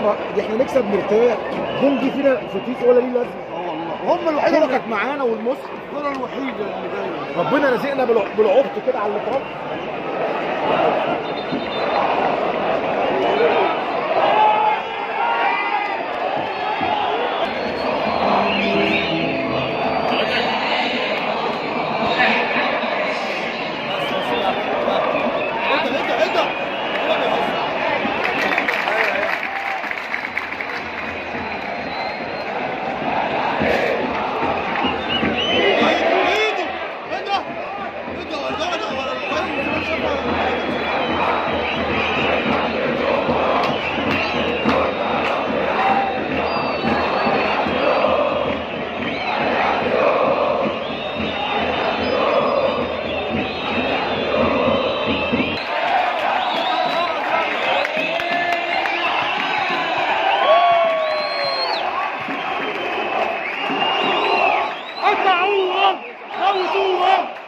ما دي احنا نكسب مرتاح جون جه فينا في كيس ولا ليه لازمه اه والله هم الوحيده الكوره اللي كانت معانا والمصحف الكره الوحيده اللي جايه ربنا رزقنا بالع- بالعبط كده على الاطراف انت انت انت هو بيهزر ايده ايده ايده ورجع ده ورا قطعوهم موتوهم